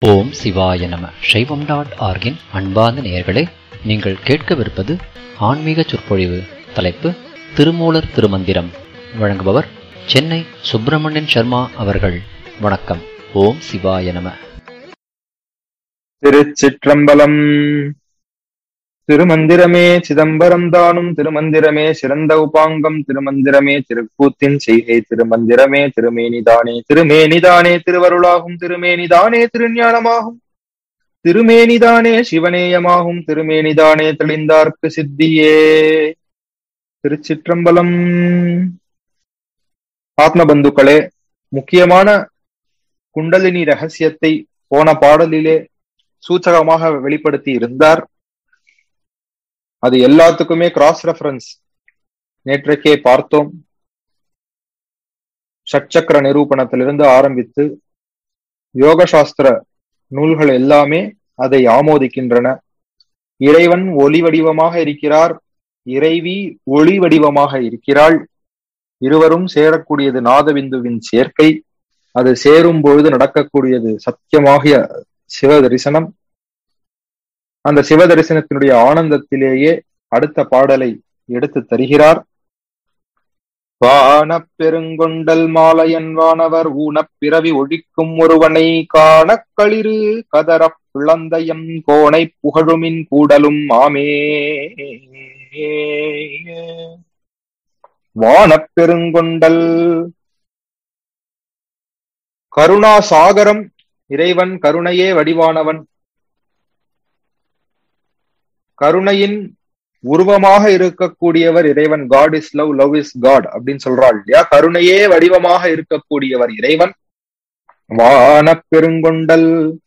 ஓம் சிவாய நம சைவம் டாட் ஆர்கின் அன்பார்ந்த நேயர்களே நீங்கள் கேட்கவிருப்பது ஆன்மீக சொற்பொழிவு தலைப்பு திருமூலர் திருமந்திரம் வழங்குபவர் சென்னை சுப்பிரமணியன் சர்மா அவர்கள் வணக்கம் ஓம் சிவாய நம திருச்சிற்றம்பலம் திருமந்திரமே சிதம்பரம் தானும் திருமந்திரமே சிறந்த உபாங்கம் திருமந்திரமே திருக்கூத்தின் செய்கை திருமந்திரமே திருமேனிதானே திருமேனிதானே திருவருளாகும் திருமேனிதானே திருஞானமாகும் திருமேனிதானே சிவனேயமாகும் திருமேனிதானே தெளிந்தார்க்கு சித்தியே திருச்சிற்றம்பலம் ஆத்மபந்துக்களே முக்கியமான குண்டலினி ரகசியத்தை போன பாடலிலே சூச்சகமாக வெளிப்படுத்தி இருந்தார் அது எல்லாத்துக்குமே கிராஸ் ரெஃபரன்ஸ் நேற்றைக்கே பார்த்தோம் ஷட்சக்கர நிரூபணத்திலிருந்து ஆரம்பித்து யோக சாஸ்திர நூல்கள் எல்லாமே அதை ஆமோதிக்கின்றன இறைவன் ஒளி வடிவமாக இருக்கிறார் இறைவி ஒளி வடிவமாக இருக்கிறாள் இருவரும் சேரக்கூடியது நாதபிந்துவின் சேர்க்கை அது சேரும் பொழுது நடக்கக்கூடியது சத்தியமாகிய சிவ தரிசனம் அந்த சிவ தரிசனத்தினுடைய ஆனந்தத்திலேயே அடுத்த பாடலை எடுத்து தருகிறார் வானப் பெருங்கொண்டல் மாலையன் வானவர் ஊனப் பிறவி ஒழிக்கும் ஒருவனை காணக் களிறு கதரப் பிளந்தயம் கோணை புகழுமின் கூடலும் ஆமே வானப் பெருங்கொண்டல் கருணா சாகரம் இறைவன் கருணையே வடிவானவன் கருணையின் உருவமாக இருக்கக்கூடியவர் இறைவன் God is love love is God அப்படின்னு சொல்றாள் இல்லையா கருணையே வடிவமாக இருக்கக்கூடியவர் இறைவன் வான பெருங்கொண்டல்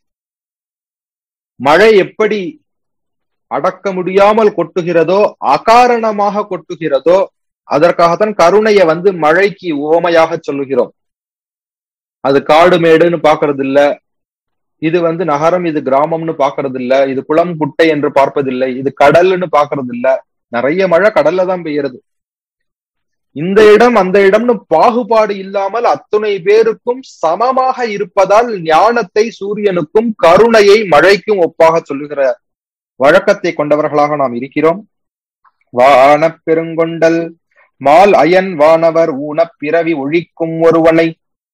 மழை எப்படி அடக்க முடியாமல் கொட்டுகிறதோ அகாரணமாக கொட்டுகிறதோ அதற்காகத்தான் கருணையை வந்து மழைக்கு உவமையாக சொல்லுகிறோம் அது காடு மேடுன்னு பாக்குறது இல்ல இது வந்து நகரம் இது கிராமம்னு பாக்குறது இல்ல இது குளம் குட்டை என்று பார்ப்பதில்லை இது கடல்னு பாக்குறது இல்ல நிறைய மழை கடல்ல தான் பெய்யறது இந்த இடம் அந்த இடம்னு பாகுபாடு இல்லாமல் அத்துணை பேருக்கும் சமமாக இருப்பதால் ஞானத்தை சூரியனுக்கும் கருணையை மழைக்கும் ஒப்பாக சொல்லுகிற வழக்கத்தை கொண்டவர்களாக நாம் இருக்கிறோம் வான பெருங்கொண்டல் மால் அயன் வானவர் ஊனப் பிறவி ஒழிக்கும் ஒருவனை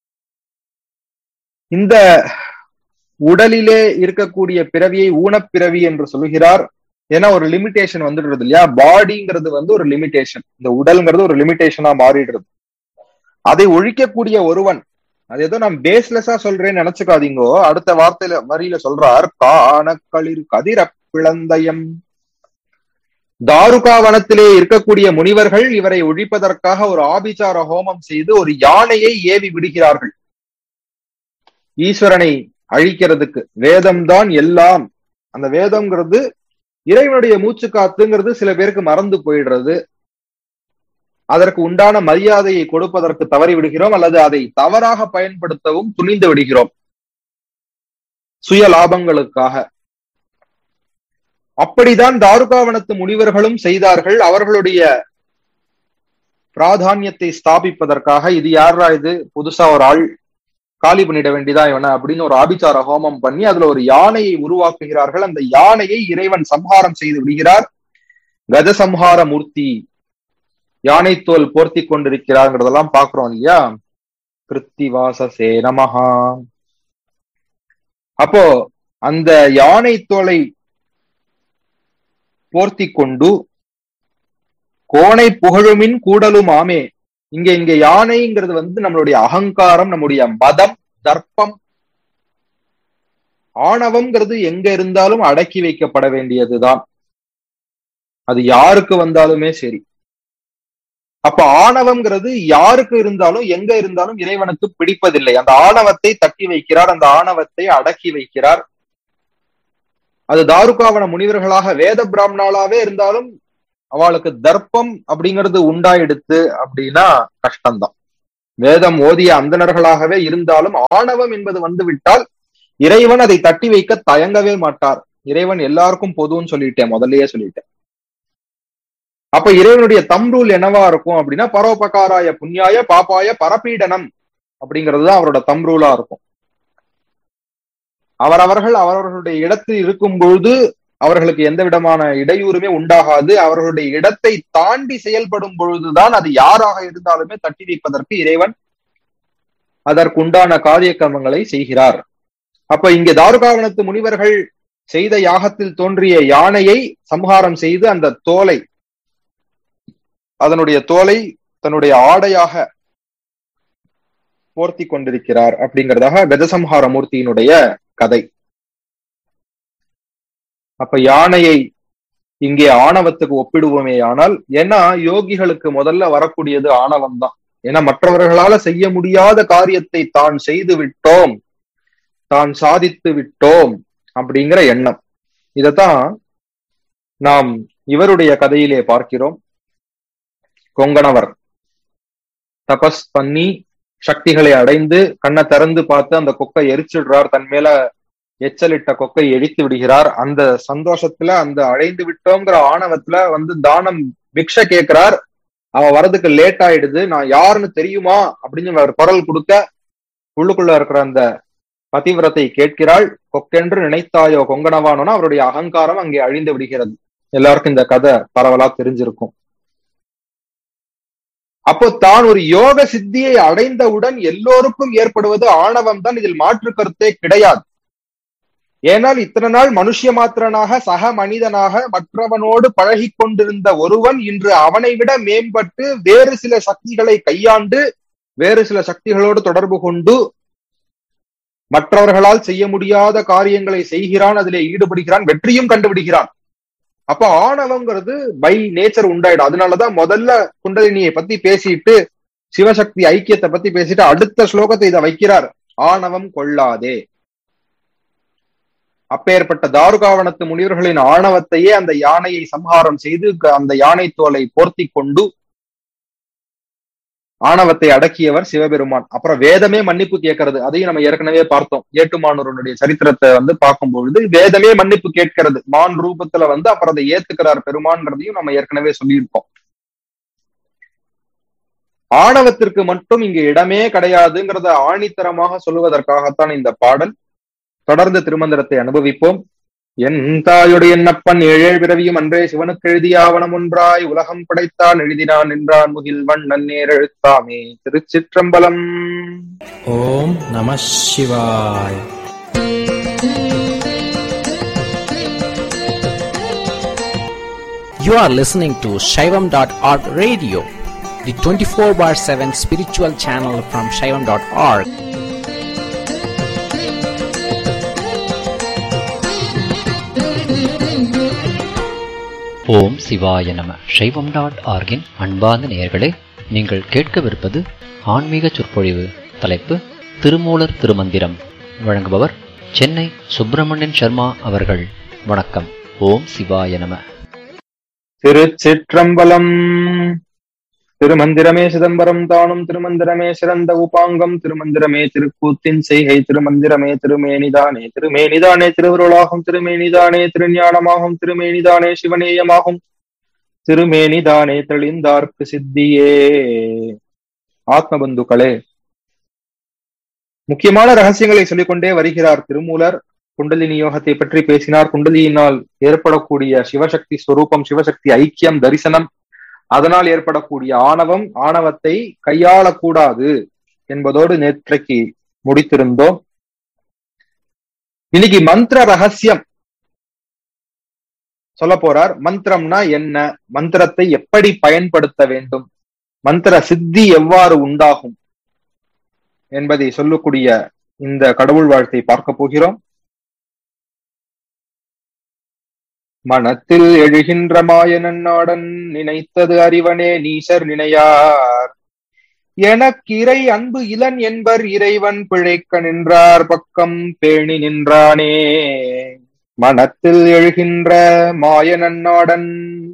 இந்த உடலிலே இருக்கக்கூடிய பிறவியை ஊனப்பிறவி என்று சொல்லுகிறார் ஏன்னா ஒரு லிமிடேஷன் வந்துடுறது இல்லையா பாடிங்கிறது வந்து ஒரு லிமிடேஷன் இந்த உடல்ங்கிறது ஒரு லிமிடேஷனா மாறிடுறது அதை ஒழிக்கக்கூடிய ஒருவன் அது ஏதோ நான் பேஸ்லெஸ்ஸா சொல்றேன்னு நினைச்சுக்காதீங்கோ அடுத்த வார்த்தையில வரியில சொல்றார் காணக்களிர் கதிர பிளந்தயம் தாருகாவனத்திலே இருக்கக்கூடிய முனிவர்கள் இவரை ஒழிப்பதற்காக ஒரு ஆபிச்சார ஹோமம் செய்து ஒரு யானையை ஏவி விடுகிறார்கள் ஈஸ்வரனை அழிக்கிறதுக்கு வேதம் தான் எல்லாம் அந்த வேதம்ங்கிறது இறைவனுடைய மூச்சு காத்துங்கிறது சில பேருக்கு மறந்து போயிடுறது அதற்கு உண்டான மரியாதையை கொடுப்பதற்கு தவறி விடுகிறோம் அல்லது அதை தவறாக பயன்படுத்தவும் துணிந்து விடுகிறோம் சுய லாபங்களுக்காக அப்படிதான் தாருகாவனத்து முனிவர்களும் செய்தார்கள் அவர்களுடைய பிராதானியத்தை ஸ்தாபிப்பதற்காக இது யாரா இது புதுசா ஒரு ஆள் காலி பண்ணிட வேண்டியதா இவன அப்படின்னு ஒரு ஆபிச்சார ஹோமம் பண்ணி அதுல ஒரு யானையை உருவாக்குகிறார்கள் அந்த யானையை இறைவன் சம்ஹாரம் செய்து விடுகிறார் கஜசம்ஹார மூர்த்தி யானை தோல் போர்த்தி கொண்டிருக்கிறார்ங்கிறதெல்லாம் பாக்குறோம் இல்லையா கிருத்திவாச சேனமஹா அப்போ அந்த யானை தோலை போர்த்தி கொண்டு கோணை புகழுமின் கூடலும் ஆமே இங்க இங்க யானைங்கிறது வந்து நம்மளுடைய அகங்காரம் நம்முடைய மதம் தர்ப்பம் ஆணவம்ங்கிறது எங்க இருந்தாலும் அடக்கி வைக்கப்பட வேண்டியதுதான் அது யாருக்கு வந்தாலுமே சரி அப்ப ஆணவம்ங்கிறது யாருக்கு இருந்தாலும் எங்க இருந்தாலும் இறைவனுக்கு பிடிப்பதில்லை அந்த ஆணவத்தை தட்டி வைக்கிறார் அந்த ஆணவத்தை அடக்கி வைக்கிறார் அது தாருகாவன முனிவர்களாக வேத பிராமணாலாவே இருந்தாலும் அவளுக்கு தர்ப்பம் அப்படிங்கிறது உண்டாயிடுத்து அப்படின்னா கஷ்டம்தான் வேதம் ஓதிய அந்தணர்களாகவே இருந்தாலும் ஆணவம் என்பது வந்து விட்டால் இறைவன் அதை தட்டி வைக்க தயங்கவே மாட்டார் இறைவன் எல்லாருக்கும் பொதுன்னு சொல்லிட்டேன் முதல்லயே சொல்லிட்டேன் அப்ப இறைவனுடைய தம்ரூல் என்னவா இருக்கும் அப்படின்னா பரோபகாராய புண்ணியாய பாப்பாய பரப்பீடனம் அப்படிங்கிறது தான் அவரோட தம்ரூலா இருக்கும் அவரவர்கள் அவரவர்களுடைய இடத்தில் இருக்கும் பொழுது அவர்களுக்கு எந்த விதமான இடையூறுமே உண்டாகாது அவர்களுடைய இடத்தை தாண்டி செயல்படும் பொழுதுதான் அது யாராக இருந்தாலுமே தட்டி வைப்பதற்கு இறைவன் அதற்குண்டான காரிய கர்மங்களை செய்கிறார் அப்ப இங்க தாருகாவனத்து முனிவர்கள் செய்த யாகத்தில் தோன்றிய யானையை சம்ஹாரம் செய்து அந்த தோலை அதனுடைய தோலை தன்னுடைய ஆடையாக போர்த்தி கொண்டிருக்கிறார் அப்படிங்கிறதாக கஜசம்ஹார மூர்த்தியினுடைய கதை அப்ப யானையை இங்கே ஆணவத்துக்கு ஒப்பிடுவோமே ஆனால் ஏன்னா யோகிகளுக்கு முதல்ல வரக்கூடியது ஆணவம் தான் ஏன்னா மற்றவர்களால செய்ய முடியாத காரியத்தை தான் செய்து விட்டோம் தான் சாதித்து விட்டோம் அப்படிங்கிற எண்ணம் இதத்தான் நாம் இவருடைய கதையிலே பார்க்கிறோம் கொங்கணவர் தபஸ் பண்ணி சக்திகளை அடைந்து கண்ணை திறந்து பார்த்து அந்த கொக்கை எரிச்சிடுறார் தன் மேல எச்சலிட்ட கொக்கை எரித்து விடுகிறார் அந்த சந்தோஷத்துல அந்த அடைந்து விட்டோங்கிற ஆணவத்துல வந்து தானம் பிக்ஷ கேட்கிறார் அவ வரதுக்கு லேட் ஆயிடுது நான் யாருன்னு தெரியுமா அப்படின்னு அவர் குரல் கொடுக்க உள்ளுக்குள்ள இருக்கிற அந்த பதிவிரத்தை கேட்கிறாள் கொக்கென்று நினைத்தாயோ கொங்கணவானோன்னா அவருடைய அகங்காரம் அங்கே அழிந்து விடுகிறது எல்லாருக்கும் இந்த கதை பரவலா தெரிஞ்சிருக்கும் அப்போ தான் ஒரு யோக சித்தியை அடைந்தவுடன் எல்லோருக்கும் ஏற்படுவது ஆணவம் தான் இதில் மாற்று கருத்தே கிடையாது ஏனால் இத்தனை நாள் மனுஷிய மாத்திரனாக சக மனிதனாக மற்றவனோடு பழகி கொண்டிருந்த ஒருவன் இன்று அவனை விட மேம்பட்டு வேறு சில சக்திகளை கையாண்டு வேறு சில சக்திகளோடு தொடர்பு கொண்டு மற்றவர்களால் செய்ய முடியாத காரியங்களை செய்கிறான் அதிலே ஈடுபடுகிறான் வெற்றியும் கண்டுபிடிக்கிறான் அப்ப ஆணவங்கிறது பை நேச்சர் உண்டாயிடும் அதனாலதான் முதல்ல குண்டலினியை பத்தி பேசிட்டு சிவசக்தி ஐக்கியத்தை பத்தி பேசிட்டு அடுத்த ஸ்லோகத்தை இதை வைக்கிறார் ஆணவம் கொள்ளாதே அப்பேற்பட்ட தாருகாவனத்து முனிவர்களின் ஆணவத்தையே அந்த யானையை சம்ஹாரம் செய்து அந்த யானை தோலை போர்த்தி கொண்டு ஆணவத்தை அடக்கியவர் சிவபெருமான் அப்புறம் வேதமே மன்னிப்பு கேட்கறது அதையும் நம்ம ஏற்கனவே பார்த்தோம் ஏட்டுமானூரனுடைய சரித்திரத்தை வந்து பார்க்கும் பொழுது வேதமே மன்னிப்பு கேட்கிறது மான் ரூபத்துல வந்து அப்புறம் அதை ஏத்துக்கிறார் பெருமான்றதையும் நம்ம ஏற்கனவே சொல்லியிருக்கோம் ஆணவத்திற்கு மட்டும் இங்கு இடமே கிடையாதுங்கிறத ஆணித்தரமாக சொல்லுவதற்காகத்தான் இந்த பாடல் தொடர்ந்து திருமந்திரத்தை அனுபவிப்போம் என் தாயுடைய என்னப்பன் ஏழேழ் பிறவியும் அன்றே சிவனுக்கு எழுதிய ஆவணம் ஒன்றாய் உலகம் படைத்தான் எழுதினான் என்றான் முகில் வண்ணன் நேர் எழுத்தாமே திருச்சிற்றம்பலம் ஓம் நம சிவாய் You are listening to Shaivam.org radio, the 24 bar 7 spiritual channel from Shaivam.org. ஓம் சிவாய நம சைவம் டாட் ஆர்கின் அன்பார்ந்த நேயர்களே நீங்கள் கேட்கவிருப்பது ஆன்மீக சொற்பொழிவு தலைப்பு திருமூலர் திருமந்திரம் வழங்குபவர் சென்னை சுப்பிரமணியன் சர்மா அவர்கள் வணக்கம் ஓம் சிவாய நம திருச்சிற்றம்பலம் திருமந்திரமே சிதம்பரம் தானும் திருமந்திரமே சிறந்த உபாங்கம் திருமந்திரமே திருக்கூத்தின் செய்கை திருமந்திரமே திருமேனிதானே திருமேனிதானே திருவருளாகும் திருமேனிதானே திருஞானமாகும் திருமேனிதானே சிவநேயமாகும் திருமேனிதானே தெளிந்தார்க்கு சித்தியே ஆத்மபந்துக்களே முக்கியமான ரகசியங்களை சொல்லிக்கொண்டே வருகிறார் திருமூலர் குண்டலினி யோகத்தை பற்றி பேசினார் குண்டலியினால் ஏற்படக்கூடிய சிவசக்தி ஸ்வரூபம் சிவசக்தி ஐக்கியம் தரிசனம் அதனால் ஏற்படக்கூடிய ஆணவம் ஆணவத்தை கையாளக்கூடாது என்பதோடு நேற்றைக்கு முடித்திருந்தோம் இன்னைக்கு மந்திர ரகசியம் சொல்ல போறார் மந்திரம்னா என்ன மந்திரத்தை எப்படி பயன்படுத்த வேண்டும் மந்திர சித்தி எவ்வாறு உண்டாகும் என்பதை சொல்லக்கூடிய இந்த கடவுள் வாழ்த்தை பார்க்க போகிறோம் மனத்தில் எழுகின்ற மாயனன் நாடன் நினைத்தது அறிவனே நீசர் நினையார் எனக்கிரை அன்பு இளன் என்பர் இறைவன் பிழைக்க நின்றார் பக்கம் பேணி நின்றானே மனத்தில் எழுகின்ற மாயனன் நாடன்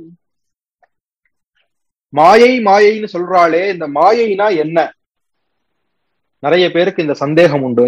மாயை மாயைன்னு சொல்றாளே இந்த மாயைனா என்ன நிறைய பேருக்கு இந்த சந்தேகம் உண்டு